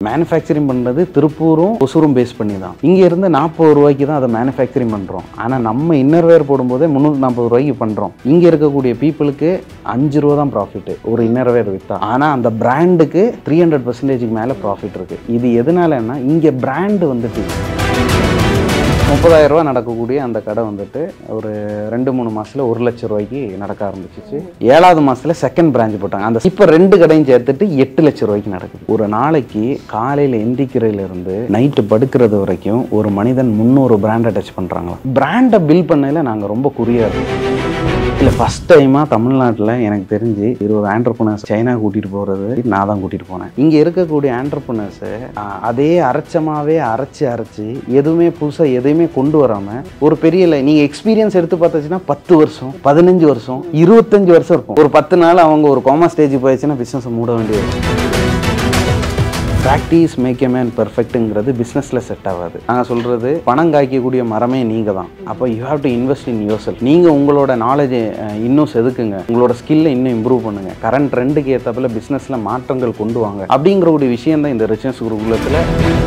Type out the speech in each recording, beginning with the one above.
Manufacturing பண்ணுறது திருப்பூரும் ஒசூரும் base பண்ணி தான் இங்கே இருந்து நாற்பது ரூபாய்க்கு தான் அதை மேனுஃபேக்சரிங் பண்ணுறோம் ஆனால் நம்ம இன்னர்வேர் போடும்போதே முந்நூற்றி நாற்பது ரூபாய்க்கு பண்ணுறோம் இங்கே இருக்கக்கூடிய பீப்புளுக்கு அஞ்சு ரூபா தான் ப்ராஃபிட் ஒரு இன்னர்வேர் விற்றா ஆனால் அந்த பிராண்டுக்கு த்ரீ ஹண்ட்ரட் பர்சன்டேஜுக்கு மேலே ப்ராஃபிட் இருக்குது இது எதனாலன்னா இங்கே பிராண்டு வந்துட்டு முப்பதாயிரம் ரூபா நடக்கக்கூடிய அந்த கடை வந்துட்டு ஒரு ரெண்டு மூணு மாசத்துல ஒரு லட்சம் ரூபாய்க்கு நடக்க ஆரம்பிச்சிச்சு ஏழாவது மாசத்துல செகண்ட் பிரான்ச் போட்டாங்க அந்த இப்போ ரெண்டு கடையும் சேர்த்துட்டு எட்டு லட்சம் ரூபாய்க்கு நடக்குது ஒரு நாளைக்கு காலையில எந்திக்கிறதுல இருந்து நைட்டு படுக்கிறது வரைக்கும் ஒரு மனிதன் முந்நூறு பிராண்டை டச் பண்றாங்களா பிராண்டை பில் பண்ணையில நாங்க ரொம்ப குறியா இருக்கோம் இல்லை ஃபஸ்ட் டைமாக தமிழ்நாட்டில் எனக்கு தெரிஞ்சு இருபது ஆண்டர்பனர்ஸ் சைனா கூட்டிகிட்டு போகிறது நான் தான் கூட்டிகிட்டு போனேன் இங்கே இருக்கக்கூடிய ஆண்டர்பனர்ஸு அதே அரைச்சமாகவே அரைச்சி அரைச்சி எதுவுமே புதுசாக எதையுமே கொண்டு வராமல் ஒரு பெரிய இல்லை நீங்கள் எக்ஸ்பீரியன்ஸ் எடுத்து பார்த்தாச்சுன்னா பத்து வருஷம் பதினஞ்சு வருஷம் இருபத்தஞ்சு வருஷம் இருக்கும் ஒரு பத்து நாள் அவங்க ஒரு கோமா ஸ்டேஜ் போயிடுச்சுன்னா பிஸ்னஸை மூட வேண்டியது ப்ராக்டிஸ் மேக் எ மேன் பெர்ஃபெக்ட்டுங்கிறது பிஸ்னஸில் செட் ஆகாது நாங்கள் சொல்கிறது பணம் காய்க்கக்கூடிய மரமே நீங்கள் தான் அப்போ you have to invest in yourself நீங்கள் உங்களோட நாலேஜை இன்னும் செதுக்குங்க உங்களோட ஸ்கில்லை இன்னும் இம்ப்ரூவ் பண்ணுங்க கரண்ட் ட்ரெண்டுக்கு ஏற்றப்பில் பிஸ்னஸில் மாற்றங்கள் கொண்டு வாங்க அப்படிங்கிற ஒரு விஷயம் தான் இந்த ரிச்சன்ஸ் குருகுலத்தில்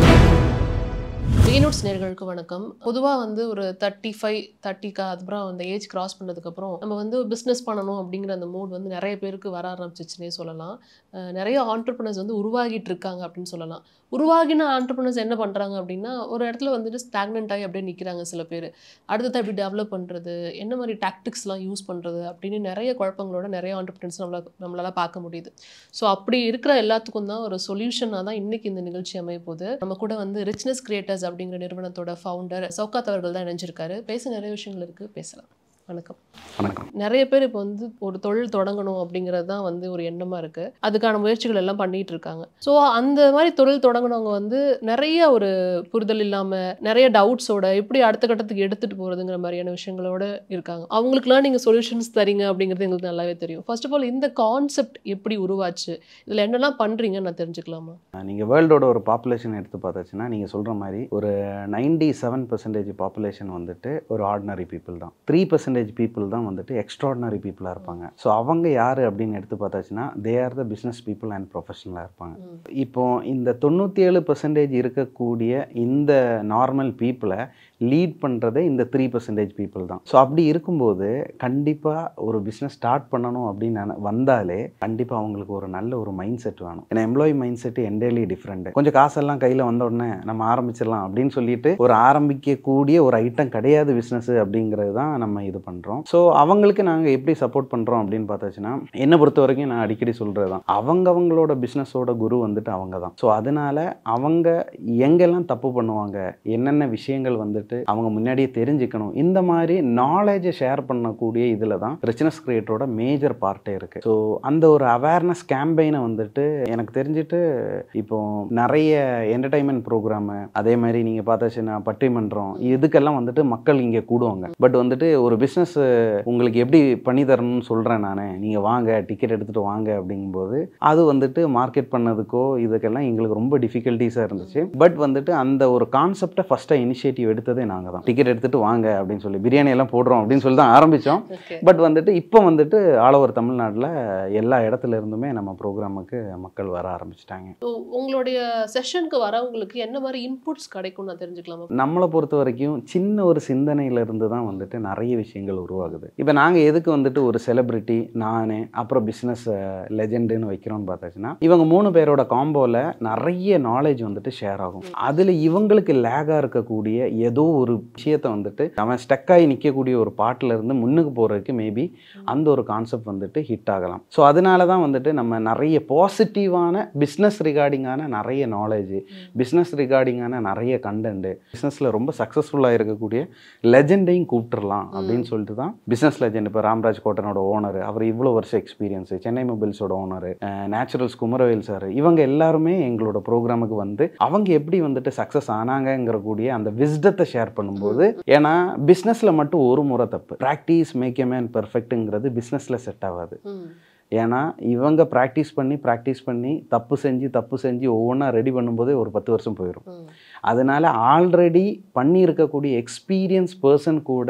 ரீனோட்ஸ் நேர்களுக்கு வணக்கம் பொதுவாக வந்து ஒரு தேர்ட்டி ஃபைவ் தேர்ட்டிக்கு அதுக்கப்புறம் அந்த ஏஜ் கிராஸ் பண்ணதுக்கப்புறம் நம்ம வந்து பிஸ்னஸ் பண்ணணும் அப்படிங்கிற அந்த மூட் வந்து நிறைய பேருக்கு வர ஆரம்பிச்சிச்சுனே சொல்லலாம் அஹ் நிறைய ஆண்டர்பனர்ஸ் வந்து உருவாகிட்டு இருக்காங்க அப்படின்னு சொல்லலாம் உருவாகின ஆண்டர்பனர்ஸ் என்ன பண்ணுறாங்க அப்படின்னா ஒரு இடத்துல வந்துட்டு ஸ்டாக்னண்ட் ஆகி அப்படியே நிற்கிறாங்க சில பேர் அடுத்தது எப்படி டெவலப் பண்ணுறது என்ன மாதிரி டாக்டிக்ஸ்லாம் யூஸ் பண்ணுறது அப்படின்னு நிறைய குழப்பங்களோட நிறைய ஆண்டர்பனர்ஸ் நம்மளால் நம்மளால் பார்க்க முடியுது ஸோ அப்படி இருக்கிற எல்லாத்துக்கும் தான் ஒரு சொல்யூஷனாக தான் இன்னைக்கு இந்த நிகழ்ச்சி அமைய போகுது நம்ம கூட வந்து ரிச்னஸ் கிரியேட்டர்ஸ் அப்படிங்கிற நிறுவனத்தோட ஃபவுண்டர் சௌகாத் அவர்கள் தான் இணைஞ்சிருக்காரு பேச நிறைய விஷயங்கள் இருக்குது பேசலாம் வணக்கம் வணக்கம் நிறைய பேர் இப்போ வந்து ஒரு தொழில் தொடங்கணும் அப்படிங்கிறது தான் வந்து ஒரு எண்ணமாக இருக்குது அதுக்கான முயற்சிகள் எல்லாம் பண்ணிட்டு இருக்காங்க ஸோ அந்த மாதிரி தொழில் தொடங்கினவங்க வந்து நிறைய ஒரு புரிதல் இல்லாமல் நிறைய டவுட்ஸோட எப்படி அடுத்த கட்டத்துக்கு எடுத்துகிட்டு போகிறதுங்கிற மாதிரியான விஷயங்களோட இருக்காங்க அவங்களுக்குலாம் நீங்கள் சொல்யூஷன்ஸ் தரீங்க அப்படிங்கிறது எங்களுக்கு நல்லாவே தெரியும் ஃபர்ஸ்ட் ஆஃப் ஆல் இந்த கான்செப்ட் எப்படி உருவாச்சு இதில் என்னெல்லாம் பண்ணுறீங்கன்னு நான் தெரிஞ்சுக்கலாமா நீங்கள் வேர்ல்டோட ஒரு பாப்புலேஷன் எடுத்து பார்த்தாச்சுன்னா நீங்கள் சொல்கிற மாதிரி ஒரு நைன்டி செவன் பர்சன்டேஜ் பாப்புலேஷன் வந்துட்டு ஒரு ஆர்டினரி பீப்புள் தான் த்ரீ பர்சன்டேஜ் பீப்புள் தான் வந்துட்டு எக்ஸ்ட்ராடினரி பீப்புளாக இருப்பாங்க ஸோ அவங்க யார் அப்படின்னு எடுத்து பார்த்தாச்சுன்னா they are the business people and ப்ரொஃபஷனலாக இருப்பாங்க ம். இப்போ இந்த தொண்ணூற்றி ஏழு பர்சன்டேஜ் இருக்கக்கூடிய இந்த நார்மல் பீப்புளை லீட் பண்ணுறதே இந்த த்ரீ பர்சன்டேஜ் பீப்புள் தான் ஸோ அப்படி இருக்கும்போது கண்டிப்பாக ஒரு பிஸ்னஸ் ஸ்டார்ட் பண்ணணும் அப்படின்னு நினை- வந்தாலே கண்டிப்பாக அவங்களுக்கு ஒரு நல்ல ஒரு மைண்ட் செட் வேணும் ஏன்னா employee mindset entirely different கொஞ்சம் காசெல்லாம் கையில் வந்த உடனே நம்ம ஆரம்பிச்சிடலாம் அப்படின்னு சொல்லிட்டு ஒரு ஆரம்பிக்கக்கூடிய ஒரு ஐட்டம் கிடையாது பிஸ்னஸ் அப்படிங்கிறது தான் நம்ம இது பண்ணுறோம் ஸோ அவங்களுக்கு நாங்கள் எப்படி சப்போர்ட் பண்ணுறோம் அப்படின்னு பார்த்தாச்சுன்னா என்னை பொறுத்த வரைக்கும் நான் அடிக்கடி சொல்கிறது தான் அவங்கவங்களோட பிஸ்னஸோட குரு வந்துட்டு அவங்க தான் ஸோ அதனால அவங்க எங்கெல்லாம் தப்பு பண்ணுவாங்க என்னென்ன விஷயங்கள் வந்துட்டு அவங்க முன்னாடியே தெரிஞ்சுக்கணும் இந்த மாதிரி நாலேஜை ஷேர் பண்ணக்கூடிய இதில் தான் ரிச்னஸ் கிரியேட்டரோட மேஜர் பார்ட்டே இருக்குது ஸோ அந்த ஒரு அவேர்னஸ் கேம்பெயினை வந்துட்டு எனக்கு தெரிஞ்சுட்டு இப்போ நிறைய என்டர்டைன்மெண்ட் ப்ரோக்ராமு அதே மாதிரி நீங்கள் பார்த்தாச்சுன்னா பட்டிமன்றம் இதுக்கெல்லாம் வந்துட்டு மக்கள் இங்கே கூடுவாங்க பட் வந்துட்டு ஒரு பிஸ்னஸ் உங்களுக்கு எப்படி பண்ணி தரணும்னு சொல்கிறேன் நான் நீங்கள் வாங்க டிக்கெட் எடுத்துகிட்டு வாங்க அப்படிங்கும்போது அது வந்துட்டு மார்க்கெட் பண்ணதுக்கோ இதுக்கெல்லாம் எங்களுக்கு ரொம்ப டிஃபிகல்ட்டிஸாக இருந்துச்சு பட் வந்துட்டு அந்த ஒரு கான்செப்டை ஃபஸ்ட்டாக இனிஷியேட்டிவ் எடுத்ததே நாங்கள் தான் டிக்கெட் எடுத்துகிட்டு வாங்க அப்படின்னு சொல்லி பிரியாணி எல்லாம் போடுறோம் அப்படின்னு சொல்லி தான் ஆரம்பித்தோம் ஓகே பட் வந்துட்டு இப்போ வந்துட்டு ஆல் ஓவர் தமிழ்நாட்டில் எல்லா இடத்துல இருந்துமே நம்ம ப்ரோக்ராமுக்கு மக்கள் வர ஆரம்பிச்சிட்டாங்க ஸோ உங்களுடைய செஷனுக்கு வரவங்களுக்கு என்ன மாதிரி இன்புட்ஸ் கிடைக்கும் நான் தெரிஞ்சுக்கலாமா நம்மளை பொறுத்த வரைக்கும் சின்ன ஒரு சிந்தனையில இருந்து தான் வந்துட்டு நிறைய விஷயங்கள் உருவாகுது இப்போ நாங்கள் எதுக்கு வந்துட்டு ஒரு செலிபிரிட்டி நான் அப்புறம் பிஸ்னஸ் லெஜெண்டுன்னு வைக்கிறோம்னு பார்த்தாச்சுன்னா இவங்க மூணு பேரோட காம்போவில் நிறைய நாலேஜ் வந்துட்டு ஷேர் ஆகும் அதில் இவங்களுக்கு லேகாக இருக்கக்கூடிய ஏதோ ஒரு விஷயத்த வந்துட்டு அவன் ஸ்டக் ஆகி நிற்கக்கூடிய ஒரு பாட்டில் இருந்து முன்னுக்கு போகிறதுக்கு மேபி அந்த ஒரு கான்செப்ட் வந்துட்டு ஹிட் ஆகலாம் ஸோ அதனால தான் வந்துட்டு நம்ம நிறைய பாசிட்டிவான பிஸ்னஸ் ரிகார்டிங்கான நிறைய நாலேஜ் பிஸ்னஸ் ரிகார்டிங்கான நிறைய கண்டென்ட்டு பிஸ்னஸில் ரொம்ப சக்ஸஸ்ஃபுல்லாக இருக்கக்கூடிய லெஜெண்டையும் கூப்பிட்டுறலாம் அப்படின்னு சொல்லிட்டு தான் பிஸ்னஸ் லெஜெண்ட் இப்போ ராம்ராஜ் கோட்டனோட ஓனர் அவர் இவ்வளோ வருஷம் எக்ஸ்பீரியன்ஸு சென்னை மொபைல்ஸோட ஓனர் நேச்சுரல்ஸ் குமரவேல் சார் இவங்க எல்லாருமே எங்களோட ப்ரோக்ராமுக்கு வந்து அவங்க எப்படி வந்துட்டு சக்ஸஸ் ஆனாங்கங்கிற கூடிய அந்த விஸ்டத்தை ஷேர் பண்ணும்போது ஏன்னா பிஸ்னஸில் மட்டும் ஒரு முறை தப்பு ப்ராக்டிஸ் மேக் எ மேன் பெர்ஃபெக்ட்டுங்கிறது பிஸ்னஸில் செட் ஆகாது ம் ஏன்னா இவங்க ப்ராக்டிஸ் பண்ணி ப்ராக்டிஸ் பண்ணி தப்பு செஞ்சு தப்பு செஞ்சு ஒவ்வொன்றா ரெடி பண்ணும்போதே ஒரு பத்து வருஷம் போயிடும் ம் அதனால ஆல்ரெடி பண்ணி இருக்கக்கூடிய எக்ஸ்பீரியன்ஸ் பர்சன் கூட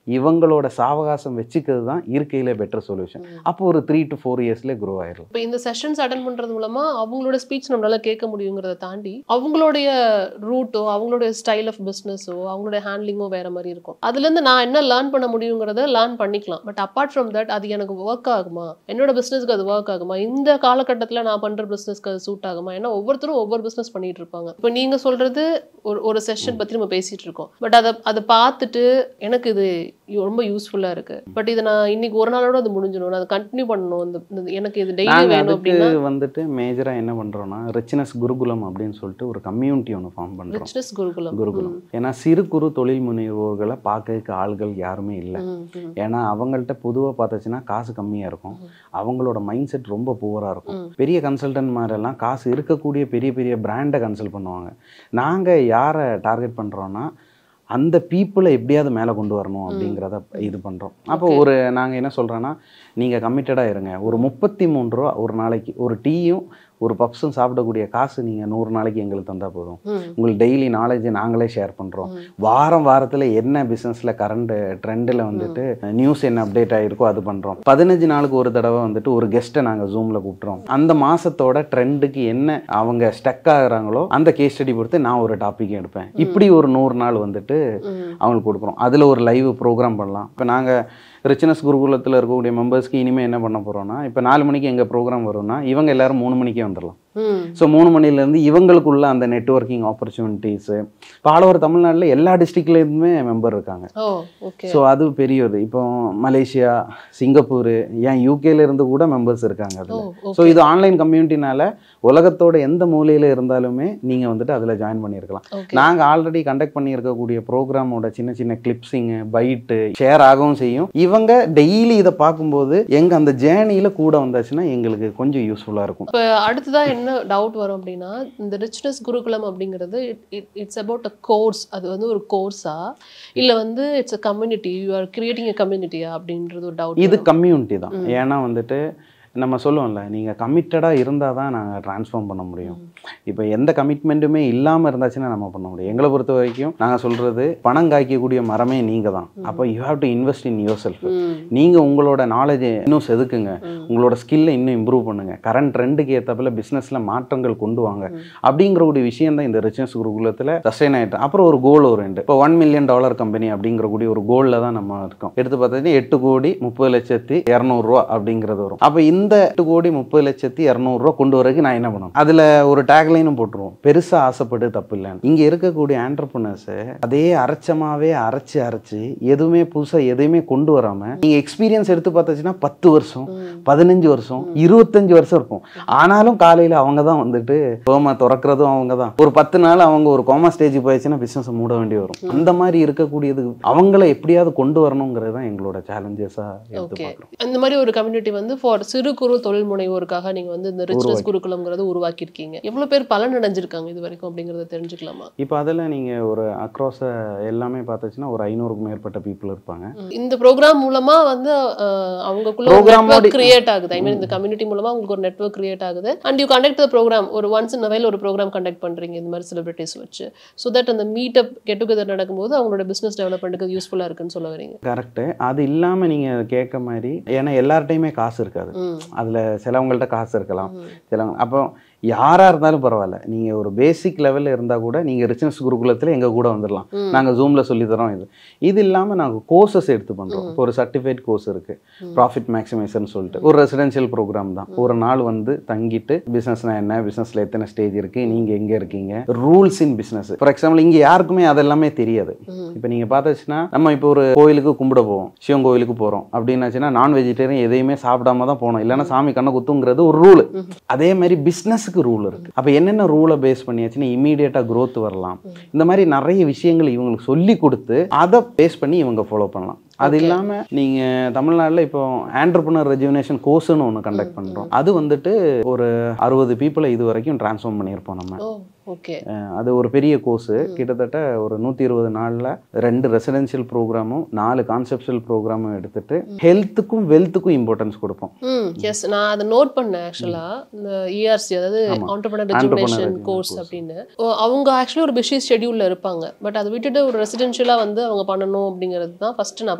இவங்களோட சாவகாசம் வச்சுக்கிறது தான் இருக்கையிலே பெட்டர் சொல்யூஷன் ம். அப்போ ஒரு த்ரீ டு ஃபோர் இயர்ஸ்லேயே க்ரோ ஆயிரும் இப்போ இந்த செஷன்ஸ் அட்டன் பண்றது மூலமா அவங்களோட ஸ்பீச் நம்மளால கேட்க முடியுங்கிறத தாண்டி அவங்களுடைய ரூட்டோ அவங்களுடைய ஸ்டைல் ஆஃப் பிஸ்னஸோ அவங்களுடைய ஹேண்ட்லிங்கோ வேற மாதிரி இருக்கும் அதுல இருந்து நான் என்ன லேர்ன் பண்ண முடியுங்கிறத லேர்ன் பண்ணிக்கலாம் பட் அப்பார்ட் ஃப்ரம் தட் அது எனக்கு ஒர்க் ஆகுமா என்னோட பிசினஸ்க்கு அது ஒர்க் ஆகுமா இந்த காலகட்டத்துல நான் பண்ற பிசினஸ்க்கு அது சூட் ஆகுமா ஏன்னா ஒவ்வொருத்தரும் ஒவ்வொரு பிசினஸ் பண்ணிட்டு இருப்பாங்க இப்போ நீங்க சொல்றது ஒரு ஒரு செஷன் பத்தி நம்ம பேசிட்டு இருக்கோம் பட் அதை அதை பார்த்துட்டு எனக்கு இது ரொம்ப யூஸ்ஃபுல்லா இருக்கு பட் இதை நான் இன்னைக்கு ஒரு நாளோட அது முடிஞ்சிடும் நான் அதை கண்டினியூ பண்ணணும் இந்த இந்த- எனக்கு இது டெய்லி நாங்கள் வேணும் அதுக்கு அப்படின்னா வந்துட்டு மேஜராக என்ன பண்ணுறோம்னா ரிச்னஸ் குருகுலம் அப்படின்னு சொல்லிட்டு ஒரு கம்யூனிட்டி ஒன்று ஃபார்ம் பண்ணுறோம் ரிச்னஸ் குருகுலம் குருகுலம் ஏன்னா சிறு குறு தொழில் முனைவோர்களை பார்க்கறதுக்கு ஆள்கள் யாருமே இல்லை ம், ம், ஏன்னா அவங்கள்ட்ட பொதுவாக பார்த்துச்சுன்னா காசு கம்மியாக இருக்கும் அவங்களோட மைண்ட் செட் ரொம்ப புவராக இருக்கும் ம். பெரிய கன்சல்டன்ட் மாதிரிலாம் காசு இருக்கக்கூடிய பெரிய பெரிய பிராண்டை கன்சல்ட் பண்ணுவாங்க நாங்கள் யாரை டார்கெட் பண்ணுறோன்னா அந்த பீப்புளை எப்படியாவது மேலே கொண்டு வரணும் அப்படிங்கிறத இது பண்ணுறோம் அப்போ Okay. ஒரு நாங்கள் என்ன சொல்கிறோன்னா நீங்கள் கமிட்டடாக இருங்க ஒரு முப்பத்தி மூணு ரூபா ஒரு நாளைக்கு ஒரு டீயும் ஒரு பப்ஸும் சாப்பிடக்கூடிய காசு நீங்கள் நூறு நாளைக்கு எங்களுக்கு தந்தால் போதும் ம், உங்களுக்கு டெய்லி நாலேஜ் நாங்களே ஷேர் பண்ணுறோம் ம். வாரம் வாரத்தில் என்ன பிஸ்னஸில் கரண்ட் ட்ரெண்டில் வந்துட்டு நியூஸ் என்ன அப்டேட் ஆகிருக்கோ அது பண்ணுறோம் பதினஞ்சு நாளுக்கு ஒரு தடவை வந்துட்டு ஒரு கெஸ்ட்டை நாங்கள் ஜூமில் கூப்பிட்றோம் அந்த மாதத்தோட ட்ரெண்டுக்கு என்ன அவங்க ஸ்டக் ஆகுறாங்களோ அந்த கேஸ் ஸ்டடி பொறுத்து நான் ஒரு டாபிக் எடுப்பேன் இப்படி ஒரு நூறு நாள் வந்துட்டு ம். அவங்களுக்கு கொடுக்குறோம் அதில் ஒரு லைவ் ப்ரோக்ராம் பண்ணலாம் இப்போ நாங்கள் ரிச்னஸ் குருகுலத்தில் இருக்கக்கூடிய மெம்பர்ஸ்க்கு இனிமேல் என்ன பண்ண போகிறோம்னா இப்போ நாலு மணிக்கு எங்கள் ப்ரோக்ராம் வரும்னா இவங்க எல்லாரும் மூணு மணிக்கே வந்துடலாம் ம். ஸோ மூணு மணிலேருந்து இவங்களுக்குள்ள அந்த நெட்ஒர்க்கிங் ஆப்பர்ச்சுனிட்டிஸு இப்போ ஆல் ஓவர் தமிழ்நாட்டில் எல்லா டிஸ்ட்ரிக்ட்லேருந்துமே மெம்பர் இருக்காங்க ஓ ஓகே ஸோ அது பெரிய இது இப்போ மலேசியா சிங்கப்பூர் ஏன் யூகேல இருந்து கூட மெம்பர்ஸ் இருக்காங்க ஓ அதில் ஸோ ஓகே இது ஆன்லைன் கம்யூனிட்டினால உலகத்தோட எந்த மூலையில் இருந்தாலுமே நீங்கள் வந்துட்டு அதில் ஜாயின் பண்ணியிருக்கலாம் ஓகே நாங்கள் ஆல்ரெடி கண்டக்ட் பண்ணியிருக்கக்கூடிய ப்ரோக்ராமோட சின்ன சின்ன கிளிப்ஸிங்கு பைட்டு ஷேர் ஆகவும் செய்யும் இவங்க டெய்லி இதை பார்க்கும்போது எங்கள் அந்த ஜேர்னியில் கூட வந்தாச்சுன்னா எங்களுக்கு கொஞ்சம் யூஸ்ஃபுல்லாக இருக்கும் இப்போ அடுத்ததா என்ன டவுட் வரும் அப்படின்னா இந்த ரிச்னஸ் குருகுலம் அப்படிங்கிறது இட்ஸ் அபவுட் அ கோர்ஸ் அது வந்து ஒரு கோர்ஸா இல்ல வந்து it's a community you are creating a கம்யூனிட்டியா அப்படின்றது ஒரு டவுட் இது கம்யூனிட்டி தான் ஏன்னா வந்துட்டு நம்ம சொல்லுவோம்ல நீங்கள் கமிட்டடாக இருந்தால் தான் நாங்கள் ட்ரான்ஸ்ஃபார்ம் பண்ண முடியும் இப்போ எந்த கமிட்மெண்ட்டுமே இல்லாமல் இருந்துச்சுன்னா நம்ம பண்ண முடியும் எங்களை பொறுத்த வரைக்கும் நாங்கள் சொல்கிறது பணம் காய்க்கக்கூடிய மரமே நீங்கள் தான் அப்போ you have to invest in yourself ம் நீங்கள் உங்களோட நாலேஜை இன்னும் செதுக்குங்க ம். உங்களோட ஸ்கில்லை இன்னும் இம்ப்ரூவ் பண்ணுங்க கரண்ட் ட்ரெண்டுக்கு ஏற்றப்பில் பிஸ்னஸில் மாற்றங்கள் கொண்டு வாங்க அப்படிங்கிற ஒரு விஷயம் தான் இந்த ரிச்சன்ஸ் குருகுலத்தில் சஸ்டைன் ஆகிட்டு அப்புறம் ஒரு கோல் ஒரு ரெண்டு இப்போ ஒன் மில்லியன் டாலர் கம்பெனி அப்படிங்கிற கூடிய ஒரு கோலில் தான் நம்ம இருக்கோம் எடுத்து பார்த்தீங்கன்னா எட்டு கோடி முப்பது லட்சத்தி இரநூறுவா அப்படிங்கிறது வரும் அப்போ இந்த எட்டு கோடி முப்பது லட்சத்தி இரநூறுவா கொண்டு வரதுக்கு நான் என்ன பண்ணணும் அதில் ஒரு டேக்லைனும் போட்டுருவோம் பெருசாக ஆசைப்பட்டு தப்பு இல்லைன்னு இங்கே இருக்கக்கூடிய ஆண்டர்பனர்ஸு அதே அரைச்சமாவே அரைச்சு அரைச்சு எதுவுமே புதுசாக எதையுமே கொண்டு வராமல் நீங்கள் எக்ஸ்பீரியன்ஸ் எடுத்து பார்த்தாச்சுன்னா பத்து வருஷம் ம். பதினஞ்சு வருஷம் இருபத்தஞ்சு வருஷம் இருக்கும் ஆனாலும் காலையில் அவங்க தான் வந்துட்டு கோமா திறக்கிறதும் அவங்க தான் ஒரு பத்து நாள் அவங்க ஒரு கோமா ஸ்டேஜ் போயிடுச்சுன்னா பிஸ்னஸ் மூட வேண்டி வரும் அந்த மாதிரி இருக்கக்கூடியது அவங்கள எப்படியாவது கொண்டு வரணுங்கிறது தான் எங்களோட சேலஞ்சஸாக எடுத்து ஓகே பார்க்குறோம் இந்த மாதிரி ஒரு கம்யூனிட்டி வந்து ஃபார் சிறு குறு தொழில் முனைவோருக்காக நீங்க வந்து இந்த ரிச்னஸ் குருகுலம்ங்கிறது உருவாக்கியிருக்கீங்க எவ்வளவு பேர் பலன் அடைஞ்சிருக்காங்க இது வரைக்கும் அப்படிங்கறத தெரிஞ்சுக்கலாமா இப்போ அதில் நீங்கள் ஒரு அக்ராஸ் எல்லாமே பார்த்துச்சுன்னா ஒரு ஐநூறுக்கும் மேற்பட்ட பீப்புள் இருப்பாங்க ம். இந்த ப்ரோக்ராம் மூலமா வந்து அஹ், அவங்களுக்குள்ள ஒரு Program நெட்வொர்க் ஓட- கிரியேட் ஆகுது ஐ மீன் இந்த கம்யூனிட்டி மூலமா உங்களுக்கு ஒரு நெட்வொர்க் கிரியேட் ஆகுது and you conduct the program ஒரு ஒன்ஸ் இன் வயல் ஒரு ப்ரோக்ராம் கண்டக்ட் பண்றீங்க இந்த மாதிரி செலிபிரிட்டிஸ் வச்சு ஸோ தட் அந்த மீட் அப் கெட் டுகெதர் நடக்கும்போது அவங்களோட பிசினஸ் டெவலப்மெண்ட்டுக்கு யூஸ்ஃபுல்லா இருக்குன்னு சொல்ல வரீங்க கரெக்டு அது இல்லாமல் நீங்கள் கேட்க மாதிரி ஏன்னா எல்லார்ட்டையுமே காசு இருக்காது ம் அதில் சிலவங்கள்ட்ட காசு இருக்கலாம் ம். சிலவங்க அப்போ யாராக இருந்தாலும் பரவாயில்ல நீங்கள் ஒரு பேசிக் லெவலில் இருந்தால் கூட நீங்கள் ரிச்சனஸ் குருகுலத்தில் எங்கள் கூட வந்துடலாம் ம். நாங்கள் ஜூமில் சொல்லித்தரோம் இது இது இல்லாமல் நாங்கள் கோர்சஸ் எடுத்து பண்ணுறோம் இப்போ ஒரு சர்டிஃபைட் கோர்ஸ் இருக்குது ப்ராஃபிட் மேக்ஸிமைசர்னு சொல்லிட்டு ஒரு ரெசிடென்ஷியல் ப்ரோக்ராம் தான் ஒரு நாள் வந்து தங்கிட்டு பிஸ்னஸ்னா என்ன பிஸ்னஸில் எத்தனை ஸ்டேஜ் இருக்குது நீங்கள் எங்கே இருக்கீங்க rules in business for example இங்கே யாருக்குமே அதெல்லாமே தெரியாது ம். இப்போ நீங்கள் பார்த்தாச்சுன்னா நம்ம இப்போ ஒரு கோயிலுக்கு கும்பிட போவோம் சிவன் கோயிலுக்கு போகிறோம் அப்படின்னாச்சுன்னா நான் வெஜிடேரியன் எதையுமே சாப்பிடாம தான் போகணும் இல்லைன்னா சாமி கண்ணை குத்துங்கிறது ஒரு ரூல் அதே மாதிரி பிஸ்னஸுக்கு ரூல் இருக்கு அப்போ என்னென்ன ரூலை பேஸ் பண்ணியாச்சுன்னா இமீடியட்டாக growth வரலாம் இந்த மாதிரி நிறைய விஷயங்கள் இவங்களுக்கு சொல்லி கொடுத்து அதை பேஸ் பண்ணி இவங்க ஃபாலோ பண்ணலாம் அது இல்லாமல் நீங்கள் தமிழ்நாட்டில் இப்போ ஆண்டர்பனர் ரெஜுவனேஷன் கோர்ஸ்னு ஒன்று கண்டக்ட் பண்ணுறோம் அது வந்துட்டு ஒரு அறுபது பீப்புளை இது வரைக்கும் ட்ரான்ஸ்ஃபார்ம் பண்ணியிருப்போம் நம்ம ஓ ஓகே அஹ் அது ஒரு பெரிய கோர்ஸு கிட்டத்தட்ட ஒரு நூற்றி இருபது நாளில் ரெண்டு ரெசிடென்ஷியல் ப்ரோக்ராமும் நாலு கான்செப்ஷுவல் ப்ரோக்ராமும் எடுத்துட்டு ஹெல்த்துக்கும் வெல்த்துக்கும் இம்பார்ட்டன்ஸ் கொடுப்போம் ம் எஸ் நான் அதை நோட் பண்ணேன் ஆக்சுவலா இந்த இஆர்சி அதாவது ஆமா. ஆண்டர்பனர் Entrepreneur ரெஜுனேஷன் Rejuvenation கோர்ஸ் course. அப்படின்னு ஓ, அவங்க ஆக்சுவலி ஒரு பிஸி ஷெடியூல்ல இருப்பாங்க பட் அதை விட்டுட்டு ஒரு ரெசிடென்ஷியலா வந்து அவங்க பண்ணணும் அப்படிங்கிறது தான் ஃபர்ஸ்ட் நான்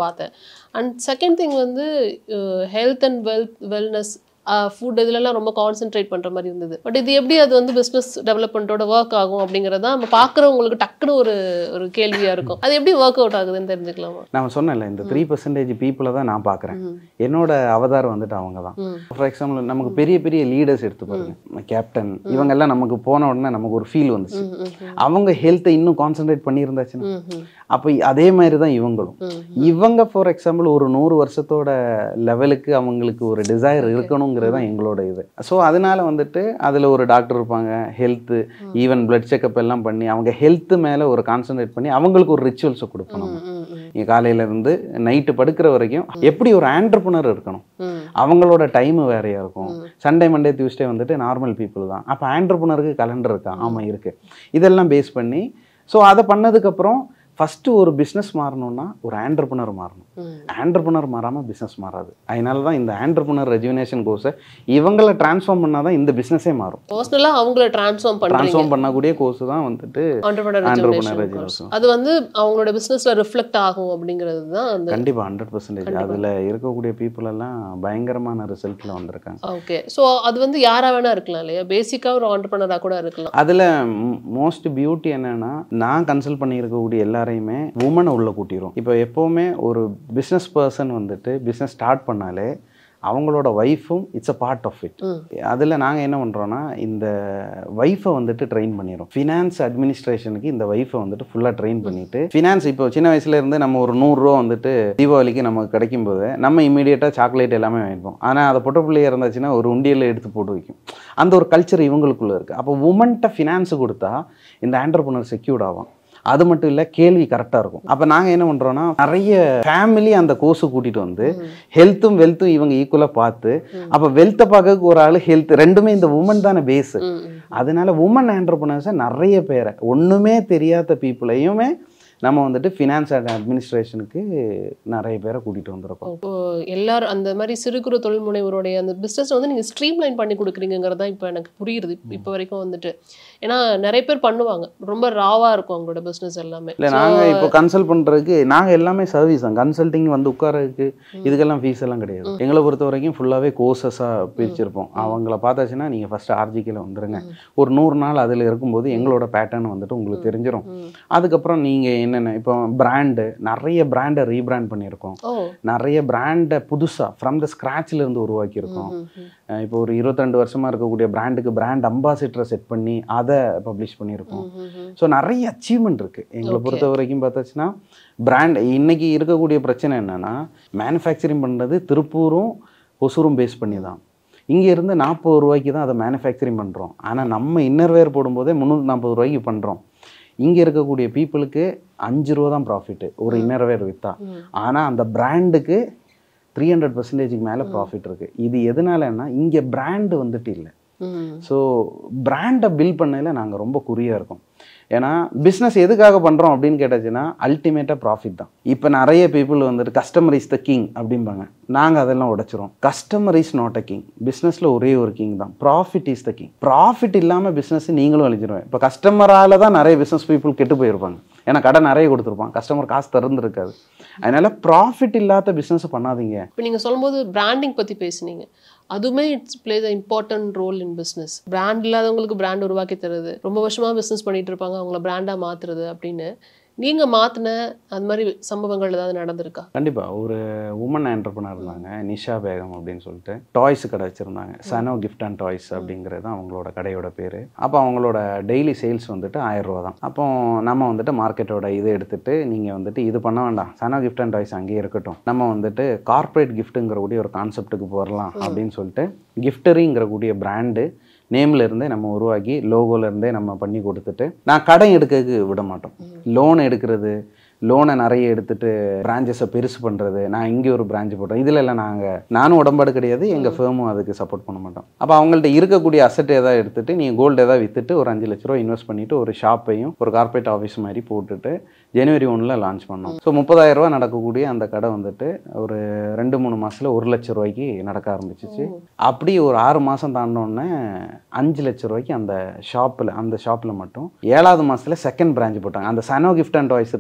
பார்த்தேன் அண்ட் செகண்ட் திங் வந்து health and wealth wellness food இதுலலாம் ரொம்ப கான்சென்ட்ரேட் பண்ணுற மாதிரி இருந்தது பட் இது எப்படி அது வந்து பிஸ்னஸ் டெவலப்மெண்ட்டோட ஒர்க் ஆகும் அப்படிங்கிறது தான் நம்ம பார்க்குறவங்களுக்கு டக்குன்னு ஒரு ஒரு கேள்வியாக இருக்கும் அது எப்படி ஒர்க் அவுட் ஆகுதுன்னு தெரிஞ்சுக்கலாமா நான் சொன்னேன்ல இந்த த்ரீ பர்சன்டேஜ் பீப்புளை தான் நான் பார்க்குறேன் ம். என்னோட அவதாரம் வந்துட்டு அவங்க தான் ம். ஃபார் எக்ஸாம்பிள் நமக்கு பெரிய பெரிய லீடர்ஸ் எடுத்து பாருங்க கேப்டன் இவங்கெல்லாம் நமக்கு போன உடனே நமக்கு ஒரு ஃபீல் வந்துச்சு ம், ம், ம். அவங்க ஹெல்த்தை இன்னும் கான்சென்ட்ரேட் பண்ணியிருந்தாச்சுன்னா ம், ம், அப்போ அதே மாதிரி தான் இவங்களும் ம். இவங்க ஃபார் எக்ஸாம்பிள் ஒரு நூறு வருஷத்தோட லெவலுக்கு அவங்களுக்கு ஒரு டிசைர் இருக்கணுங்கிறது தான் எங்களோட இது ஸோ அதனால வந்துட்டு அதில் ஒரு டாக்டர் இருப்பாங்க ஹெல்த்து ஈவன் பிளட் செக்அப் எல்லாம் பண்ணி அவங்க ஹெல்த் மேலே ஒரு கான்சென்ட்ரேட் பண்ணி அவங்களுக்கு ஒரு ரிச்சுவல்ஸை கொடுக்கணும் ம், ம், ம். நீங்க காலையில இருந்து நைட்டு படுக்கிற வரைக்கும் எப்படி ஒரு ஆண்டர்பனர் இருக்கணும் ம். அவங்களோட டைம் வேறையா இருக்கும் சண்டே மண்டே டியூஸ்டே வந்துட்டு நார்மல் பீப்புள் தான் அப்போ ஆண்டர்பனருக்கு கலண்டர் இருக்கா ஆமாம் இருக்கு இதெல்லாம் பேஸ் பண்ணி ஸோ அதை பண்ணதுக்கப்புறம் ஃபஸ்ட்டு ஒரு பிஸ்னஸ் மாறணும்னா ஒரு ஆண்டர்பனர் மாறணும் ம். ஆண்டர்பனர் மாறாமல் பிஸ்னஸ் மாறாது அதனால தான் இந்த ஆண்டர்பனர் ரெஜுவினேஷன் கோர்ஸை இவங்களை டிரான்ஸ்ஃபார்ம் பண்ணால் தான் இந்த பிஸ்னஸே மாறும் பர்சனலா அவங்கள டிரான்ஸ்ஃபார்ம் பண்றீங்க டிரான்ஸ்ஃபார்ம் பண்ணக்கூடிய கோர்ஸ் தான் வந்துட்டு entrepreneur Entrepreneur rejuvenation course. rejuvenation. அது வந்து அவங்களோட பிசினஸ்ல ரிஃப்ளெக்ட் ஆகும் அப்படிங்கிறது தான் அந்த கண்டிப்பாக ஹண்ட்ரட் பர்சன்டேஜ் அதில் இருக்கக்கூடிய people எல்லாம் பயங்கரமான ரிசல்ட்டில் வந்திருக்காங்க ஓகே ஸோ அது வந்து யாரா வேணா இருக்கலாம் இல்லையா பேசிக்கா ஒரு ஆண்டர்பனரா கூட இருக்கலாம் அதில் மோஸ்ட் பியூட்டி என்னன்னா நான் கன்சல்ட் பண்ணியிருக்கக்கூடிய எல்லாரையுமே உமனை உள்ள கூட்டிரும் இப்போ எப்போவுமே ஒரு பிஸ்னஸ் பர்சன் வந்துட்டு பிஸ்னஸ் ஸ்டார்ட் பண்ணாலே அவங்களோட ஒய்ஃபும் it's a part of it ம். அதில் நாங்கள் என்ன பண்ணுறோன்னா இந்த ஒய்ஃபை வந்துட்டு ட்ரெயின் பண்ணிடும் ஃபினான்ஸ் அட்மினிஸ்ட்ரேஷனுக்கு இந்த ஒய்ஃபை வந்துட்டு ஃபுல்லாக ட்ரெயின் பண்ணிட்டு ஃபினான்ஸ் இப்போ சின்ன வயசுல இருந்து நம்ம ஒரு நூறுரூவா வந்துட்டு தீபாவளிக்கு நமக்கு கிடைக்கும் போது நம்ம இமீடியட்டாக சாக்லேட் எல்லாமே வாங்கிப்போம் ஆனால் அதை பொட்ட பிள்ளையா இருந்துச்சுன்னா ஒரு உண்டியலில் எடுத்து போட்டு வைக்கும் அந்த ஒரு கல்ச்சர் இவங்களுக்குள்ள இருக்குது அப்போ உமன்கிட்ட ஃபினான்ஸ் கொடுத்தா இந்த ஆண்டர்பனர் செக்யூர்ட் ஆகும் அது மட்டும் இல்லை கேள்வி கரெக்டாக இருக்கும் அப்போ நாங்கள் என்ன பண்ணுறோன்னா நிறைய ஃபேமிலி அந்த கோர்ஸு கூட்டிகிட்டு வந்து ஹெல்த்தும் வெல்த்தும் இவங்க ஈக்குவலாக பார்த்து அப்போ வெல்த்தை பார்க்கறதுக்கு ஒரு ஆள் ஹெல்த் ரெண்டுமே இந்த உமன் தானே பேஸு ம், ம். அதனால உமன் ஆண்டர்பனர்ஸை நிறைய பேரை ஒன்றுமே தெரியாத பீப்புளையுமே நம்ம வந்துட்டு ஃபினான்ஸ் அண்ட் அட்மினிஸ்ட்ரேஷனுக்கு நிறைய பேரை கூட்டிகிட்டு வந்திருக்கோம் இப்போ எல்லாரும் அந்த மாதிரி சிறு குறு தொழில் முனைவருடைய அந்த பிஸ்னஸ் வந்து நீங்க ஸ்ட்ரீம்லைன் பண்ணி கொடுக்குறீங்கிறது தான் இப்போ எனக்கு புரியுது இப்போ வரைக்கும் வந்துட்டு ஏன்னா நிறைய பேர் பண்ணுவாங்க ரொம்ப ராவா இருக்கும் அவங்களோட பிஸ்னஸ் எல்லாமே இல்லை நாங்கள் இப்போ கன்சல்ட் பண்ணுறதுக்கு நாங்கள் எல்லாமே சர்வீஸ் தான் கன்சல்டிங் வந்து உட்காரதுக்கு இதுக்கெல்லாம் ஃபீஸ் எல்லாம் கிடையாது எங்களை பொறுத்த வரைக்கும் ஃபுல்லாகவே கோர்சஸாக பிரிச்சிருப்போம் அவங்கள பார்த்தாச்சுன்னா நீங்கள் ஃபஸ்ட்டு ஆர்ஜிக்கில் வந்துருங்க ஒரு நூறு நாள் அதில் இருக்கும்போது எங்களோட பேட்டர்ன் வந்துட்டு உங்களுக்கு தெரிஞ்சிடும் ம். அதுக்கப்புறம் நீங்கள் என்னென்ன இப்போ பிராண்டு நிறைய பிராண்டை ரீபிராண்ட் பண்ணியிருக்கோம் ஓ நிறைய பிராண்டை புதுசாக ஃப்ரம் த இருந்து உருவாக்கியிருக்கோம் ம், ம். அஹ் இப்போ ஒரு இருபத்திரெண்டு வருஷமா இருக்கக்கூடிய பிராண்டுக்கு பிராண்ட் அம்பாசிடரை செட் பண்ணி அதை பப்ளிஷ் பண்ணியிருக்கோம் ம், ம், ம். ஸோ நிறைய அச்சீவ்மெண்ட் இருக்குது எங்களை Okay. பொறுத்த வரைக்கும் பார்த்தாச்சுன்னா பிராண்ட் இன்னைக்கு இருக்கக்கூடிய பிரச்சனை என்னன்னா மேனுஃபேக்சரிங் பண்ணுறது திருப்பூரும் ஒசூரும் பேஸ் பண்ணி தான் இங்கே இருந்து நாற்பது ரூபாய்க்கு தான் அதை மேனுஃபேக்சரிங் பண்ணுறோம் ஆனால் நம்ம இன்னர்வேர் போடும்போதே முந்நூற்றி நாற்பது ரூபாய்க்கு பண்ணுறோம் இங்கே இருக்கக்கூடிய பீப்புளுக்கு அஞ்சு ரூபா தான் ப்ராஃபிட்டு ஒரு இன்னர்வேர் விற்றா ம். ஆனால் அந்த பிராண்டுக்கு த்ரீ ஹண்ட்ரட் பர்சன்டேஜுக்கு மேலே ப்ராஃபிட் இருக்குது இது எதனாலன்னா இங்கே பிராண்டு வந்துட்டு இல்லை ம். ஸோ பிராண்டை பில்ட் பண்ணையில் நாங்கள் ரொம்ப குறியாக இருக்கோம் ஏன்னா பிஸ்னஸ் எதுக்காக பண்ணுறோம் அப்படின்னு கேட்டாச்சுன்னா அல்டிமேட்டாக ப்ராஃபிட் தான் இப்போ நிறைய பீப்புள் வந்துட்டு கஸ்டமர் இஸ் த கிங் அப்படிம்பாங்க நாங்கள் அதெல்லாம் உடைச்சிரும் customer is not a king பிஸ்னஸில் ஒரே ஒரு கிங் தான் profit is the king profit இல்லாமல் பிஸ்னஸ் நீங்களும் அழிச்சிருவேன் இப்போ கஸ்டமரால தான் நிறைய பிஸ்னஸ் பீப்புள் கெட்டு போயிருப்பாங்க ஏன்னா கடை நிறைய கொடுத்துருப்பான் கஸ்டமர் காசு திறந்துருக்காது அதனால ப்ராஃபிட் இல்லாத பிஸ்னஸ் பண்ணாதீங்க இப்போ நீங்க சொல்லும்போது பிராண்டிங் பத்தி பேசுனீங்க அதுவுமே it's plays a important role in business brand இல்லாதவங்களுக்கு பிராண்ட் உருவாக்கி தருது ரொம்ப வருஷமா பிஸ்னஸ் பண்ணிட்டு இருப்பாங்க அவங்கள பிராண்டா மாத்துறது அப்படின்னு நீங்க மாத்தின அந்த மாதிரி சம்பவங்கள் ஏதாவது நடந்திருக்கா கண்டிப்பாக ஒரு உமன் என்டர்பனர் இருந்தாங்க நிஷா பேகம் அப்படின்னு சொல்லிட்டு டாய்ஸ் கடை வச்சுருந்தாங்க சனோ கிஃப்ட் அண்ட் டாய்ஸ் அப்படிங்கிறது தான் அவங்களோட கடையோட பேர் அப்போ அவங்களோட டெய்லி சேல்ஸ் வந்துட்டு ஆயிரம் ரூபா தான் அப்போ நம்ம வந்துட்டு மார்க்கெட்டோட இது எடுத்துட்டு நீங்கள் வந்துட்டு இது பண்ண வேண்டாம் சனோ கிஃப்ட் அண்ட் டாய்ஸ் அங்கேயே இருக்கட்டும் நம்ம வந்துட்டு கார்ப்பரேட் கிஃப்ட்டுங்கிற கூடிய ஒரு கான்செப்ட்டுக்கு போகலாம் அப்படின்னு சொல்லிட்டு கிஃப்டரிங்கிற கூடிய பிராண்டு நேம்ல இருந்தே நம்ம உருவாக்கி லோகோல இருந்தே நம்ம பண்ணி கொடுத்துட்டு நான் கடன் எடுக்கிறதுக்கு விட மாட்டோம் லோன் எடுக்கிறது லோனை நிறைய எடுத்துட்டு பிரான்ச்சஸை பெருசு பண்ணுறது நான் இங்கே ஒரு பிரான்ச் போட்டோம் இதில் எல்லாம் நாங்கள் நானும் உடம்பாடு கிடையாது எங்கள் ஃபேமும் அதுக்கு சப்போர்ட் பண்ண மாட்டோம் அப்போ அவங்கள்ட்ட இருக்கக்கூடிய அசட் ஏதாவது எடுத்துட்டு நீங்கள் கோல்டு ஏதாவது விற்றுட்டு ஒரு அஞ்சு லட்ச ரூபா இன்வெஸ்ட் பண்ணிட்டு ஒரு ஷாப்பையும் ஒரு கார்பரேட் ஆஃபீஸ் மாதிரி போட்டுட்டு ஜனவரி ஒன்றில் லான்ச் பண்ணோம் ஸோ முப்பதாயிரம் ரூபா நடக்கக்கூடிய அந்த கடை வந்துட்டு ஒரு ரெண்டு மூணு மாசத்துல ஒரு லட்ச ரூபாய்க்கு நடக்க ஆரம்பிச்சிச்சு அப்படி ஒரு ஆறு மாதம் தாண்டினோடனே அஞ்சு லட்ச ரூபாய்க்கு அந்த ஷாப்பில் அந்த ஷாப்பில் மட்டும் ஏழாவது மாசத்துல செகண்ட் பிரான்ச் போட்டாங்க அந்த சனோ கிஃப்ட் அண்ட் டாய்ஸ் இருந்துச்சுல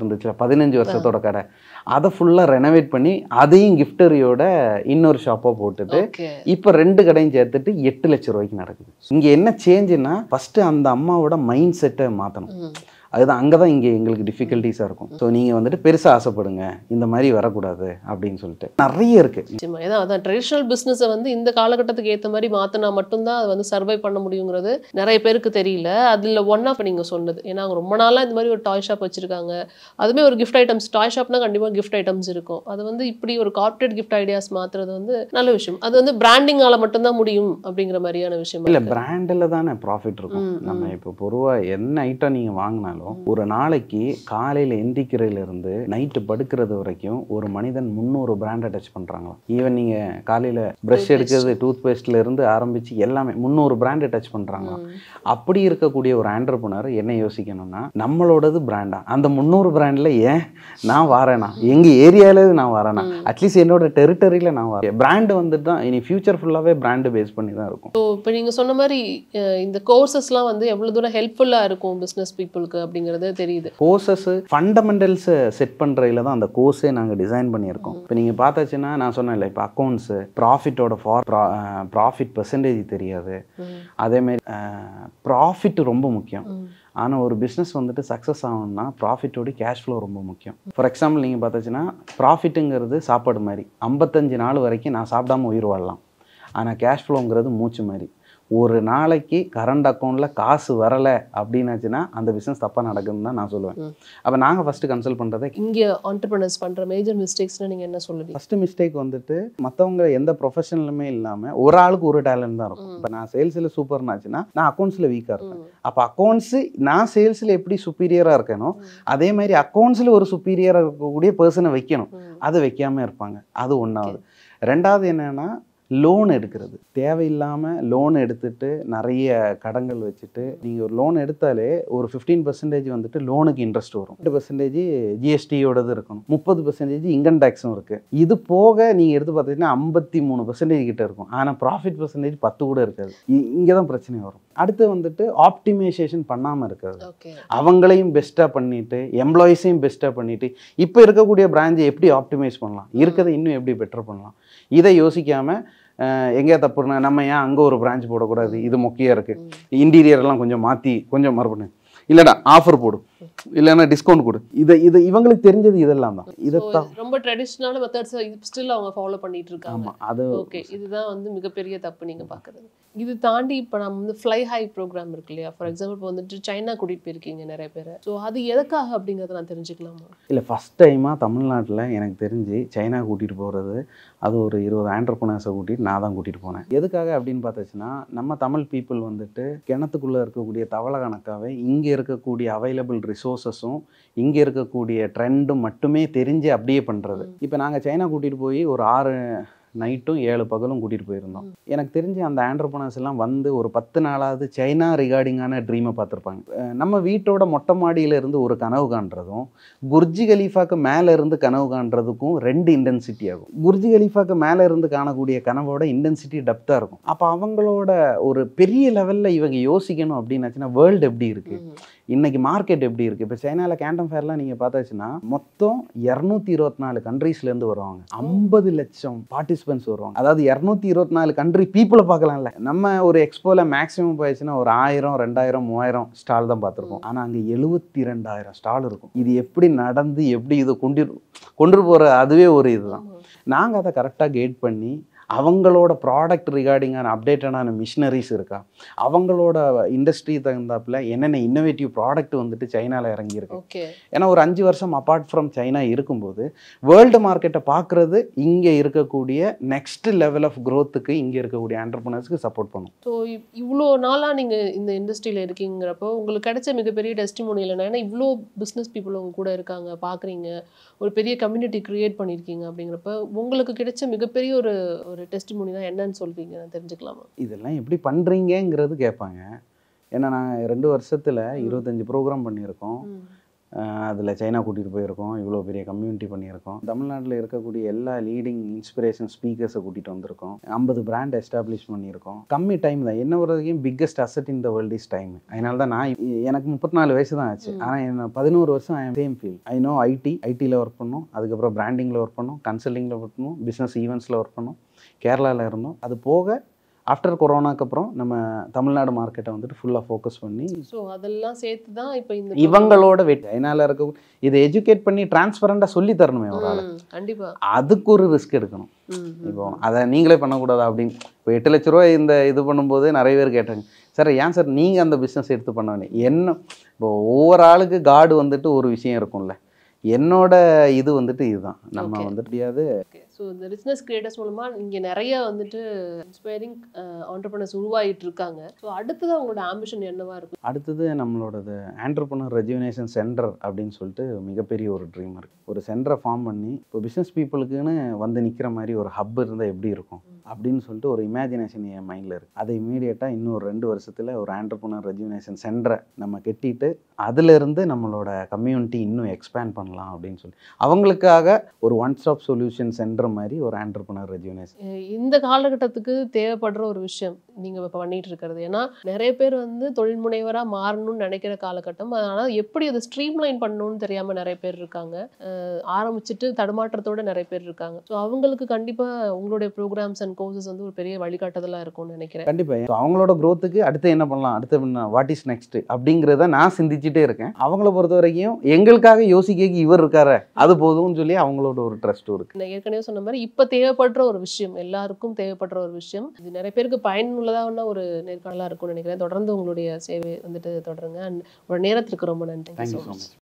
பதினஞ்சு வருஷத்தோட கடை அதை ஃபுல்லாக ரெனோவேட் பண்ணி அதையும் கிஃப்டரியோட இன்னொரு ஷாப்பாக போட்டுட்டு ஓகே இப்போ ரெண்டு கடையும் சேர்த்துட்டு எட்டு லட்சம் ரூபாய்க்கு நடக்குது இங்கே என்ன சேஞ்சுன்னா ஃபஸ்ட்டு அந்த அம்மாவோட மைண்ட் செட்டை மாற்றணும் ம். அதுதான் அங்கே தான் இங்கே எங்களுக்கு டிஃபிகல்ட்டிஸாக இருக்கும் ஸோ நீங்கள் வந்துட்டு பெருசாக ஆசைப்படுங்க இந்த மாதிரி வரக்கூடாது அப்படின்னு சொல்லிட்டு நிறைய இருக்குது நிச்சயமா ஏன்னா அதான் ட்ரெடிஷ்னல் பிஸ்னஸை வந்து இந்த காலகட்டத்துக்கு ஏற்ற மாதிரி மாற்றினா மட்டும்தான் அது வந்து சர்வை பண்ண முடியுங்கிறது நிறைய பேருக்கு தெரியல அதில் ஒன் ஆஃப் நீங்கள் சொன்னது ஏன்னா அவங்க ரொம்ப நாளாக இந்த மாதிரி ஒரு டாய் ஷாப் வச்சுருக்காங்க அதுவுமே ஒரு கிஃப்ட் ஐட்டம்ஸ் டாய் ஷாப்னா கண்டிப்பாக கிஃப்ட் ஐட்டம்ஸ் இருக்கும் அது வந்து இப்படி ஒரு கார்ப்பரேட் கிஃப்ட் ஐடியாஸ் மாற்றுறது வந்து நல்ல விஷயம் அது வந்து பிராண்டிங்கால மட்டும்தான் முடியும் அப்படிங்கிற மாதிரியான விஷயம் இல்லை பிராண்டில் தானே ப்ராஃபிட் இருக்கும் ம், நம்ம இப்போ பொதுவாக என்ன ஐட்டம் நீங்கள் வாங்கினாலும் ஒரு நாளைக்கு காலையில் எந்திக்கிறதுலேருந்து நைட்டு படுக்கிறது வரைக்கும் ஒரு மனிதன் முந்நூறு பிராண்டை டச் பண்ணுறாங்களாம் ஈவன் நீங்கள் காலையில் ப்ரஷ் Toothpaste. எடுக்கிறது டூத்பேஸ்ட்ல இருந்து ஆரம்பித்து எல்லாமே முந்நூறு பிராண்டை டச் பண்ணுறாங்களாம் அப்படி இருக்கக்கூடிய ஒரு ஆண்டர்பனர் என்ன யோசிக்கணும்னா நம்மளோடது பிராண்டா அந்த முந்நூறு பிராண்டில் ஏன் நான் வரேனா எங்கள் ஏரியாவில நான் வரேனா அட்லீஸ்ட் என்னோட டெரிட்டரியில் நான் வரேன் பிராண்டு வந்துட்டு தான் இனி ஃபியூச்சர் ஃபுல்லாகவே பிராண்டு பேஸ் பண்ணி தான் இருக்கும் இப்போ நீங்கள் சொன்ன மாதிரி அஹ், இந்த கோர்சஸ்லாம் வந்து எவ்வளோ தூரம் ஹெல்ப்ஃபுல்லாக இருக்கும் பிஸ்னஸ் பீப்புளுக்கு அப்படிங்கிறது தெரியுது கோர்சஸ் ஃபண்டமெண்டல்ஸை செட் பண்ணுறதுல தான் அந்த கோர்ஸே நாங்கள் டிசைன் பண்ணியிருக்கோம் இப்போ நீங்கள் பார்த்தாச்சுன்னா நான் சொன்னேன்ல இப்போ அக்கௌண்ட்ஸு ப்ராஃபிட்டோட ஃபார் ப்ராஃபிட் பெர்சன்டேஜ் தெரியாது ம். அதேமாரி ப்ராஃபிட் ரொம்ப முக்கியம் ம். ஆனால் ஒரு பிஸ்னஸ் வந்துட்டு சக்ஸஸ் ஆகணும்னா ப்ராஃபிட்டோட கேஷ் ஃப்ளோ ரொம்ப முக்கியம் ஃபார் எக்ஸாம்பிள் நீங்கள் பார்த்தாச்சுன்னா ப்ராஃபிட்டுங்கிறது சாப்பாடு மாதிரி ஐம்பத்தஞ்சு நாள் வரைக்கும் நான் சாப்பிடாம உயிர் வாழலாம் ஆனால் கேஷ் ஃப்ளோங்கிறது மூச்சு மாதிரி ஒரு நாளைக்கு கரண்ட் அக்கௌண்ட்டில் காசு வரலை அப்படின்னாச்சுன்னா அந்த பிஸ்னஸ் தப்பாக நடக்குதுன்னு தான் நான் சொல்லுவேன் ம். அப்போ நாங்கள் ஃபஸ்ட்டு கன்சல்ட் பண்ணுறதே இங்கே ஆண்டர்பிரினர்ஸ் பண்ணுற மேஜர் மிஸ்டேக்ஸ்னு நீங்கள் என்ன சொல்லுவீங்க ஃபஸ்ட்டு மிஸ்டேக் வந்துட்டு மற்றவங்க எந்த ப்ரொஃபஷனலுமே இல்லாமல் ஒரு ஆளுக்கு ஒரு டேலண்ட் தான் இருக்கும் இப்போ நான் சேல்ஸில் சூப்பர்னாச்சுன்னா நான் அக்கௌண்ட்ஸில் வீக்காக இருப்பேன் ம். அப்போ அக்கௌண்ட்ஸு நான் சேல்ஸில் எப்படி சுப்பீரியராக இருக்கேனோ அதே மாதிரி அக்கௌண்ட்ஸில் ஒரு சுப்பீரியராக இருக்கக்கூடிய பர்சனை வைக்கணும் ம். அது வைக்காம இருப்பாங்க அது ஒன்றாவது ரெண்டாவது என்னன்னா லோன் எடுக்கிறது தேவையில்லாமல் லோன் எடுத்துட்டு நிறைய கடன்கள் வச்சுட்டு நீங்கள் ஒரு லோன் எடுத்தாலே ஒரு ஃபிஃப்டீன் பர்சன்டேஜ் வந்துட்டு லோனுக்கு இன்ட்ரெஸ்ட் வரும் ரெண்டு பர்சன்டேஜ் ஜிஎஸ்டியோடது இருக்கணும் முப்பது பர்சன்டேஜ் இன்கம் டேக்ஸும் இருக்குது இது போக நீங்கள் எடுத்து பார்த்தீங்கன்னா ஐம்பத்தி மூணு பர்சன்டேஜ் கிட்ட இருக்கும் ஆனால் ப்ராஃபிட் பர்சன்டேஜ் பத்து கூட இருக்காது இங்கே தான் பிரச்சனை வரும் அடுத்து வந்துட்டு ஆப்டிமைசேஷன் பண்ணாமல் இருக்கிறது ஓகே அவங்களையும் பெஸ்ட்டாக பண்ணிட்டு எம்ப்ளாயிஸையும் பெஸ்ட்டாக பண்ணிட்டு இப்போ இருக்கக்கூடிய பிரான்ச்சை எப்படி ஆப்டிமைஸ் பண்ணலாம் இருக்கிறத இன்னும் எப்படி பெட்டர் பண்ணலாம் இதை யோசிக்காம அஹ், எங்கே தப்புனா நம்ம ஏன் அங்கே ஒரு பிரான்ச் போடக்கூடாது இது மொக்கையாக இருக்குது இன்டீரியர்லாம் கொஞ்சம் மாற்றி கொஞ்சம் மறுபடியும் இல்லைடா ஆஃபர் போடு இல்லைன்னா டிஸ்கவுண்ட் கொடு இதை இது இவங்களுக்கு தெரிஞ்சது இதெல்லாம் தான் இதைத்தான் ரொம்ப ட்ரெடிஷ்னலான மெத்தட்ஸ் ஸ்டில் அவங்க ஃபாலோ பண்ணிட்டு இருக்காங்க ஆமாம் அது ஓகே இதுதான் வந்து மிகப்பெரிய தப்பு நீங்க பார்க்குறது இது தாண்டி இப்போ நம்ம வந்து ஃப்ளை ஹை ப்ரோக்ராம் இருக்கு இல்லையா ஃபார் எக்ஸாம்பிள் இப்போ வந்துட்டு சைனா கூட்டிட்டு போயிருக்கீங்க நிறைய பேர் ஸோ அது எதுக்காக அப்படிங்கிறத நான் தெரிஞ்சுக்கலாமா இல்லை ஃபஸ்ட் டைமாக தமிழ்நாட்டில் எனக்கு தெரிஞ்சு சைனா கூட்டிகிட்டு போகிறது அது ஒரு இருபது ஆண்டர்பனர்ஸை கூட்டிகிட்டு நான் தான் கூட்டிகிட்டு போனேன் எதுக்காக அப்படின்னு பார்த்தாச்சுன்னா நம்ம தமிழ் பீப்புள் வந்துட்டு கிணத்துக்குள்ளே இருக்கக்கூடிய தவளை கணக்காகவே இங்கே இருக்கக்கூடிய அவைலபிள் ரிசோர்ஸஸும் இங்கே இருக்கக்கூடிய ட்ரெண்டும் மட்டுமே தெரிஞ்சு அப்படியே பண்ணுறது இப்போ நாங்கள் சைனா கூட்டிகிட்டு போய் ஒரு ஆறு நைட்டும் ஏழு பகலும் கூட்டிகிட்டு போயிருந்தோம் எனக்கு தெரிஞ்சு அந்த ஆண்டர்பனர்ஸ் எல்லாம் வந்து ஒரு பத்து நாளாவது சைனா ரிகார்டிங்கான ட்ரீமை பார்த்துருப்பாங்க அஹ் நம்ம வீட்டோட மொட்டை மாடியில இருந்து ஒரு கனவு காண்றதும் புர்ஜி கலீஃபாக்கு மேலே இருந்து கனவு காண்றதுக்கும் ரெண்டு இன்டென்சிட்டி ஆகும் புர்ஜி கலீஃபாக்கு மேலே இருந்து காணக்கூடிய கனவோட இன்டென்சிட்டி டெப்த்தாக இருக்கும் அப்போ அவங்களோட ஒரு பெரிய லெவலில் இவங்க யோசிக்கணும் அப்படின்னாச்சுன்னா வேர்ல்டு எப்படி இருக்குது ம். இன்னைக்கு மார்க்கெட் எப்படி இருக்குது இப்போ சைனாவில் கேண்டம் ஃபேர்லாம் நீங்கள் பார்த்தாச்சுன்னா மொத்தம் இரநூத்தி இருபத்தி நாலு கண்ட்ரீஸ்லேருந்து வருவாங்க ஐம்பது லட்சம் பார்ட்டிசிபென்ட்ஸ் வருவாங்க அதாவது இரநூத்தி இருபத்தி நாலு கண்ட்ரி பீப்புளை பார்க்கலாம்ல நம்ம ஒரு எக்ஸ்போவில் மேக்ஸிமம் போயிடுச்சுன்னா ஒரு ஆயிரம் ரெண்டாயிரம் மூவாயிரம் ஸ்டால் தான் பார்த்துருப்போம் ஆனால் அங்கே எழுபத்தி ரெண்டாயிரம் ஸ்டால் இருக்கும் இது எப்படி நடந்து எப்படி இதை கொண்டு கொண்டு போகிற அதுவே ஒரு இதுதான் ஆமா. நாங்கள் அதை கரெக்டாக கைட் பண்ணி அவங்களோட ப்ராடக்ட் ரிகார்டிங்கான அப்டேட்டடான மிஷினரிஸ் இருக்கா அவங்களோட இண்டஸ்ட்ரி தகுந்தாப்புல என்னென்ன இன்னோவேட்டிவ் ப்ராடக்ட் வந்துட்டு சைனாவில் இறங்கியிருக்கு ஓகே ஏன்னா ஒரு அஞ்சு வருஷம் அப்பார்ட் ஃப்ரம் சைனா இருக்கும்போது வேர்ல்டு மார்க்கெட்டை பார்க்குறது இங்கே இருக்கக்கூடிய நெக்ஸ்ட் லெவல் ஆஃப் க்ரோத்துக்கு இங்கே இருக்கக்கூடிய ஆண்டர்பனர்ஸ்க்கு சப்போர்ட் பண்ணும் ஸோ இவ்வளோ நாளாக நீங்கள் இந்த இண்டஸ்ட்ரியில் இருக்கீங்கிறப்போ உங்களுக்கு கிடைச்ச மிகப்பெரிய டெஸ்டிமோனியில் ஏன்னா இவ்வளோ பிஸ்னஸ் பீப்புள் உங்க கூட இருக்காங்க பார்க்குறீங்க ஒரு பெரிய கம்யூனிட்டி கிரியேட் பண்ணியிருக்கீங்க அப்படிங்கிறப்ப உங்களுக்கு கிடைச்ச மிகப்பெரிய ஒரு ஒரு டெஸ்டிமோனினா என்னன்னு சொல்றீங்க நான் தெரிஞ்சுக்கலாமா இதெல்லாம் எப்படி பண்ணுறீங்கங்கிறது கேட்பாங்க ஏன்னா நாங்கள் ரெண்டு வருஷத்தில் இருபத்தஞ்சி ப்ரோக்ராம் பண்ணியிருக்கோம் ம். அதில் சைனா கூட்டிகிட்டு போயிருக்கோம் இவ்வளோ பெரிய கம்யூனிட்டி பண்ணியிருக்கோம் தமிழ்நாட்டில் இருக்கக்கூடிய எல்லா லீடிங் இன்ஸ்பிரேஷன் ஸ்பீக்கர்ஸை கூட்டிகிட்டு வந்திருக்கோம் ஐம்பது பிராண்ட் எஸ்டாப்ளிஷ் பண்ணியிருக்கோம் கம்மி டைம் தான் என்ன வரைக்கும் biggest asset in the world is time அதனால தான் நான் இ- எனக்கு முப்பத்தி நாலு வயசு தான் ஆச்சு ம். ஆனால் என்ன பதினோரு வருஷம் I same feel I know IT ஐடியில் ஒர்க் பண்ணோம் அதுக்கப்புறம் பிராண்டிங்கில் ஒர்க் பண்ணோம் கன்சல்டிங்கில் ஒர்க் பண்ணோம் பிஸ்னஸ் ஈவெண்ட்ஸில் ஒர்க் பண்ணோம் கேரளாவில் இருந்தோம் அது போக ஆஃப்டர் கொரோனாக்கு அப்புறம் நம்ம தமிழ்நாடு மார்க்கெட்டை வந்துட்டு ஃபுல்லாக ஃபோக்கஸ் பண்ணி ஸோ அதெல்லாம் சேர்த்து தான் இப்போ இந்த இவங்களோட வெற்றி அதனால இருக்க இதை எஜுகேட் பண்ணி டிரான்ஸ்பரண்டாக சொல்லி தரணுமே ஒரு ஆள் ம், கண்டிப்பா அதுக்கு ஒரு ரிஸ்க் எடுக்கணும் ம், ம். இப்போ அதை நீங்களே பண்ணக்கூடாதா அப்படின்னு இப்போ எட்டு லட்ச ரூபா இந்த இது பண்ணும்போது நிறைய பேர் கேட்டாங்க சார் ஏன் சார் நீங்கள் அந்த பிஸ்னஸ் எடுத்து பண்ண என்ன இப்போ ஒவ்வொரு ஆளுக்கு காடு வந்துட்டு ஒரு விஷயம் இருக்கும்ல என்னோட இது வந்துட்டு இதுதான் நம்ம Okay. வந்துட்டு முடியாது ஓகே ஸோ இந்த பிஸ்னஸ் கிரியேட்டர்ஸ் மூலமா இங்க நிறைய வந்துட்டு இன்ஸ்பைரிங் ஆண்டர்பனர்ஸ் உருவாகிட்டு இருக்காங்க ஸோ அடுத்தது உங்களோட ஆம்பிஷன் என்னவா இருக்கும் அடுத்தது நம்மளோடது ஆண்டர்பனர் ரெஜுவினேஷன் சென்டர் அப்படின்னு சொல்லிட்டு மிகப்பெரிய ஒரு ட்ரீம் இருக்குது ஒரு சென்டரை ஃபார்ம் பண்ணி இப்போ பிஸ்னஸ் பீப்புளுக்குன்னு வந்து நிற்கிற மாதிரி ஒரு ஹப் இருந்தால் எப்படி இருக்கும் அப்படின்னு சொல்லிட்டு ஒரு இமேஜினேஷன் என் மைண்டில் இருக்குது அதை இமீடியட்டாக இன்னும் ஒரு ரெண்டு வருஷத்தில் ஒரு ஆண்டர்பனர் ரெஜுவினேஷன் சென்டரை நம்ம கட்டிட்டு அதிலிருந்து நம்மளோட கம்யூனிட்டி இன்னும் எக்ஸ்பேண்ட் பண்ணலாம் அப்படின்னு சொல்லி அவங்களுக்காக ஒரு ஒன் ஸ்டாப் சொல்யூஷன் சென்டர் மாதிரி ஒரு ஆண்டர்பனர் ரெஜுவினேஷன் அஹ் இந்த காலகட்டத்துக்கு தேவைப்படுற ஒரு விஷயம் நீங்க இப்போ பண்ணிட்டு இருக்கிறது ஏன்னா நிறைய பேர் வந்து தொழில் முனைவரா மாறணும்னு நினைக்கிற காலகட்டம் அதனால எப்படி அதை ஸ்ட்ரீம்லைன் பண்ணணும்னு தெரியாம நிறைய பேர் இருக்காங்க அஹ் ஆரம்பிச்சுட்டு தடுமாற்றத்தோட நிறைய பேர் இருக்காங்க ஸோ அவங்களுக்கு கண்டிப்பா உங்களுடைய ப்ரோக்ராம்ஸ் அண்ட் கோர்சஸ் வந்து ஒரு பெரிய வழிகாட்டுதலா இருக்கும்னு நினைக்கிறேன் கண்டிப்பாக ஸோ அவங்களோட க்ரோத்துக்கு அடுத்து என்ன பண்ணலாம் அடுத்து வாட் இஸ் நெக்ஸ்ட் அப்படிங்கிறத நான் சிந்திச்சுட்டே இருக்கேன் அவங்கள பொறுத்த வரைக்கும் எங்களுக்காக யோசிக்க இவர் இருக்காரு அது போதும்னு சொல்லி அவங்களோட ஒரு ட்ரஸ்ட்டும் இருக்கு நான் ஏற்கனவே சொன்ன மாதிரி இப்போ தேவைப்படுற ஒரு விஷயம் எல்லாருக்கும் தேவைப்படுற ஒரு விஷயம் இது நிறைய பேருக்கு பயனுள்ளதான ஒரு நேர்காணலாக இருக்கும்னு நினைக்கிறேன் தொடர்ந்து உங்களுடைய சேவை வந்துட்டு தொடருங்க அண்ட் உங்களோட நேரத்திற்கு ரொம்ப நன்றி தேங்க்யூ ஸோ மச்